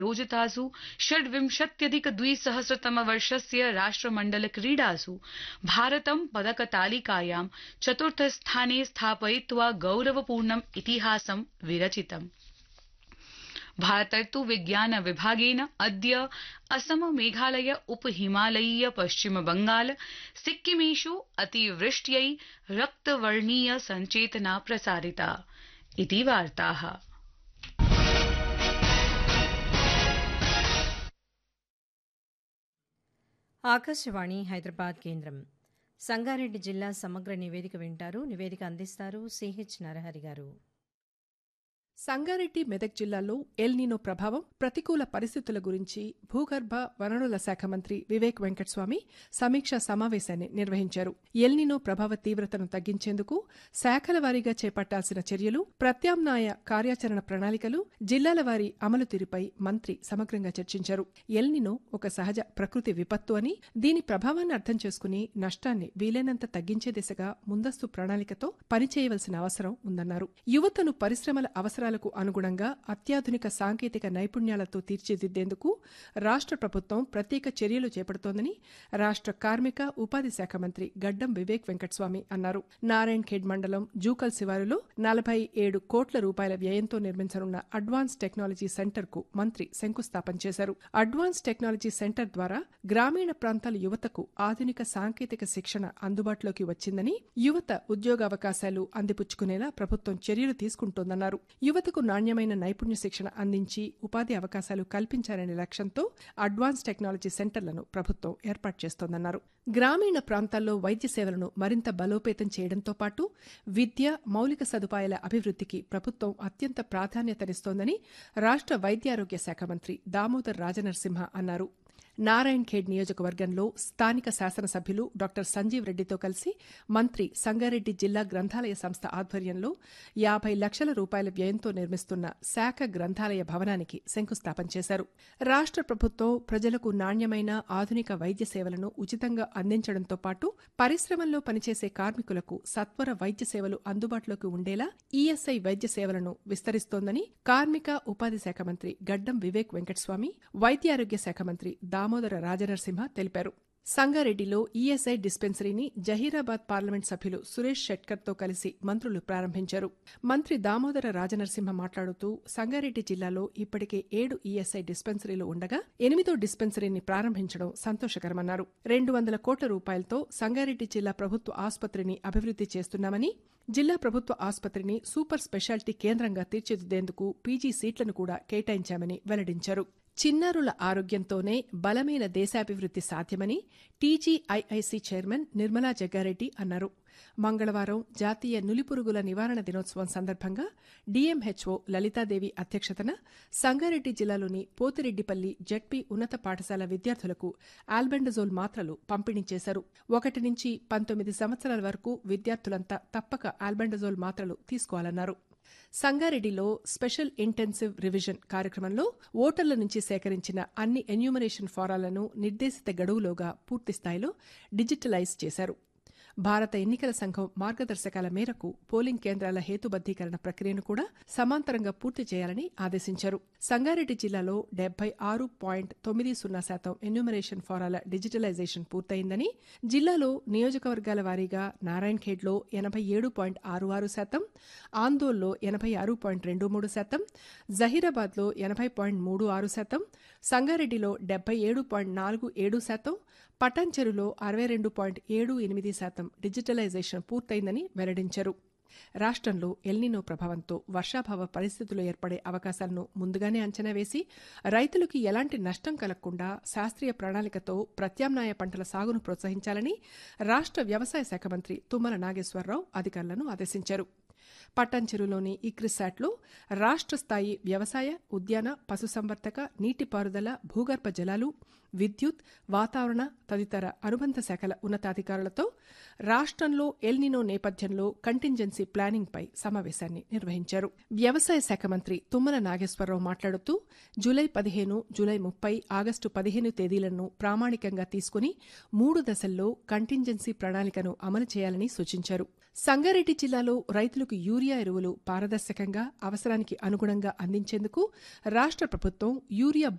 आयोजितासु षड्विंशत्यधिकद्विसहस्रतमवर्षस्य राष्ट्रमण्डलक्रीडासु भारतं पदकतालिकायां चतुर्थस्थाने स्थापयित्वा गौरवपूर्णम् इतिहासं विरचितम् भारतर्तु विज्ञान विभागेन अद्य असम मेघालय उप हिमालयीय पश्चिम बंगाल सिक्किमेषु अतिवृष्ट्यै रक्तवर्णीय सञ्चेतना प्रसारिता इति वार्ताः ఆకాశవాణి హైదరాబాద్ కేంద్రం సంగారెడ్డి జిల్లా సమగ్ర నివేదిక వింటారు నివేదిక అందిస్తారు సిహెచ్ నరహరి గారు సంగారెడ్డి మెదక్ జిల్లాలో ఎల్నినో ప్రభావం ప్రతికూల పరిస్థితుల గురించి భూగర్భ వనరుల శాఖ మంత్రి వివేక్ వెంకటస్వామి సమీక్షా సమావేశాన్ని నిర్వహించారు ఎల్నినో ప్రభావ తీవ్రతను తగ్గించేందుకు శాఖల వారీగా చేపట్టాల్సిన చర్యలు ప్రత్యామ్నాయ కార్యాచరణ ప్రణాళికలు జిల్లాల వారి అమలు తీరుపై మంత్రి సమగ్రంగా చర్చించారు ఎల్నినో ఒక సహజ ప్రకృతి విపత్తు అని దీని ప్రభావాన్ని అర్థం చేసుకుని నష్టాన్ని వీలైనంత తగ్గించే దిశగా ముందస్తు ప్రణాళికతో పనిచేయవలసిన అవసరం ఉందన్నారు యువతను పరిశ్రమల అవసరాలకు అనుగుణంగా అత్యాధునిక సాంకేతిక నైపుణ్యాలతో తీర్చిదిద్దేందుకు రాష్ట్ర ప్రభుత్వం ప్రత్యేక చర్యలు చేపడుతోందని రాష్ట్ర కార్మిక ఉపాధి శాఖ మంత్రి గడ్డం వివేక్ వెంకటస్వామి అన్నారు నారాయణ్ ఖేడ్ మండలం జూకల్ శివారులో నలభై ఏడు కోట్ల రూపాయల వ్యయంతో నిర్మించనున్న అడ్వాన్స్ టెక్నాలజీ సెంటర్ కు మంత్రి శంకుస్థాపన చేశారు అడ్వాన్స్ టెక్నాలజీ సెంటర్ ద్వారా గ్రామీణ ప్రాంతాల యువతకు ఆధునిక సాంకేతిక శిక్షణ అందుబాటులోకి వచ్చిందని యువత ఉద్యోగావకాశాలు అందిపుచ్చుకునేలా ప్రభుత్వం చర్యలు తీసుకుంటోందన్నారు యువతకు నాణ్యమైన నైపుణ్య శిక్షణ అందించి ఉపాధి అవకాశాలు కల్పించాలనే లక్ష్యంతో అడ్వాన్స్ టెక్నాలజీ సెంటర్లను ప్రభుత్వం ఏర్పాటు చేస్తోందన్నారు గ్రామీణ ప్రాంతాల్లో వైద్య సేవలను మరింత బలోపేతం చేయడంతో పాటు విద్య మౌలిక సదుపాయాల అభివృద్ధికి ప్రభుత్వం అత్యంత ప్రాధాన్యతనిస్తోందని రాష్ట్ర వైద్యారోగ్య శాఖ మంత్రి దామోదర్ రాజనరసింహ అన్నారు నారాయణ్ ఖేడ్ నియోజకవర్గంలో స్థానిక శాసనసభ్యులు డాక్టర్ సంజీవ్ రెడ్డితో కలిసి మంత్రి సంగారెడ్డి జిల్లా గ్రంథాలయ సంస్థ ఆధ్వర్యంలో యాభై లక్షల రూపాయల వ్యయంతో నిర్మిస్తున్న శాఖ గ్రంథాలయ భవనానికి శంకుస్థాపన చేశారు రాష్ట్ర ప్రభుత్వం ప్రజలకు నాణ్యమైన ఆధునిక వైద్య సేవలను ఉచితంగా అందించడంతో పాటు పరిశ్రమల్లో పనిచేసే కార్మికులకు సత్వర వైద్య సేవలు అందుబాటులోకి ఉండేలా ఈఎస్ఐ వైద్య సేవలను విస్తరిస్తోందని కార్మిక ఉపాధి శాఖ మంత్రి గడ్డం వివేక్ వెంకటస్వామి వైద్యారోగ్య శాఖ మంత్రి దామోదర రాజనరసింహ తెలిపారు సంగారెడ్డిలో ఈఎస్ఐ డిస్పెన్సరీని జహీరాబాద్ పార్లమెంట్ సభ్యులు సురేష్ షెట్కర్తో కలిసి మంత్రులు ప్రారంభించారు మంత్రి దామోదర రాజనరసింహ మాట్లాడుతూ సంగారెడ్డి జిల్లాలో ఇప్పటికే ఏడు ఈఎస్ఐ డిస్పెన్సరీలు ఉండగా ఎనిమిదో డిస్పెన్సరీని ప్రారంభించడం సంతోషకరమన్నారు రెండు వందల కోట్ల రూపాయలతో సంగారెడ్డి జిల్లా ప్రభుత్వ ఆసుపత్రిని అభివృద్ది చేస్తున్నామని జిల్లా ప్రభుత్వ ఆసుపత్రిని సూపర్ స్పెషాలిటీ కేంద్రంగా తీర్చిదిద్దేందుకు పీజీ సీట్లను కూడా కేటాయించామని వెల్లడించారు చిన్నారుల ఆరోగ్యంతోనే బలమైన దేశాభివృద్ది సాధ్యమని టీజీఐఐసి చైర్మన్ నిర్మలా జగ్గారెడ్డి అన్నారు మంగళవారం జాతీయ నులిపురుగుల నివారణ దినోత్సవం సందర్భంగా డీఎంహెచ్ఓ లలితాదేవి అధ్యక్షతన సంగారెడ్డి జిల్లాలోని పోతిరెడ్డిపల్లి జడ్పీ ఉన్నత పాఠశాల విద్యార్థులకు ఆల్బెండజోల్ మాత్రలు పంపిణీ చేశారు ఒకటి నుంచి పంతొమ్మిది సంవత్సరాల వరకు విద్యార్థులంతా తప్పక ఆల్బెండజోల్ మాత్రలు తీసుకోవాలన్నారు సంగారెడ్డిలో స్పెషల్ ఇంటెన్సివ్ రివిజన్ కార్యక్రమంలో ఓటర్ల నుంచి సేకరించిన అన్ని ఎన్యూమరేషన్ ఫారాలను నిర్దేశిత గడువులోగా పూర్తిస్థాయిలో డిజిటలైజ్ చేశారు భారత ఎన్నికల సంఘం మార్గదర్శకాల మేరకు పోలింగ్ కేంద్రాల హేతుబద్దీకరణ ప్రక్రియను కూడా సమాంతరంగా పూర్తి చేయాలని ఆదేశించారు సంగారెడ్డి జిల్లాలో డెబ్బై ఆరు పాయింట్ తొమ్మిది సున్నా శాతం ఎన్యూమరేషన్ ఫారాల డిజిటలైజేషన్ పూర్తయిందని జిల్లాలో నియోజకవర్గాల వారీగా నారాయణ్ ఖేడ్లో ఎనభై ఏడు పాయింట్ ఆరు ఆరు శాతం ఆందోల్లో ఎనభై ఆరు పాయింట్ రెండు మూడు శాతం జహీరాబాద్లో ఎనభై పాయింట్ మూడు ఆరు శాతం సంగారెడ్డిలో డెబ్బై ఏడు పాయింట్ నాలుగు ఏడు శాతం పటాన్చెరులో అరవై రెండు పాయింట్ ఏడు ఎనిమిది శాతం డిజిటలైజేషన్ పూర్తయిందని వెల్లడించారు రాష్ట్రంలో ఎల్నినో ప్రభావంతో వర్షాభావ పరిస్థితులు ఏర్పడే అవకాశాలను ముందుగానే అంచనా వేసి రైతులకు ఎలాంటి నష్టం కలగకుండా శాస్త్రీయ ప్రణాళికతో ప్రత్యామ్నాయ పంటల సాగును ప్రోత్సహించాలని రాష్ట్ర వ్యవసాయ శాఖ మంత్రి తుమ్మల నాగేశ్వరరావు అధికారులను ఆదేశించారు పట్టాన్చెరులోని ఇక్రిసాట్లో రాష్ట్ర స్థాయి వ్యవసాయ ఉద్యాన పశుసంవర్ధక నీటిపారుదల భూగర్భ జలాలు విద్యుత్ వాతావరణ తదితర అనుబంధ శాఖల ఉన్నతాధికారులతో రాష్ట్రంలో ఎల్నినో నేపథ్యంలో కంటింజెన్సీ ప్లానింగ్పై సమావేశాన్ని నిర్వహించారు వ్యవసాయ శాఖ మంత్రి తుమ్మల నాగేశ్వరరావు మాట్లాడుతూ జూలై పదిహేను జూలై ముప్పై ఆగస్టు పదిహేను తేదీలను ప్రామాణికంగా తీసుకుని మూడు దశల్లో కంటింజెన్సీ ప్రణాళికను అమలు చేయాలని సూచించారు సంగారెడ్డి జిల్లాలో రైతులకు యూరియా ఎరువులు పారదర్శకంగా అవసరానికి అనుగుణంగా అందించేందుకు రాష్ట్ర ప్రభుత్వం యూరియా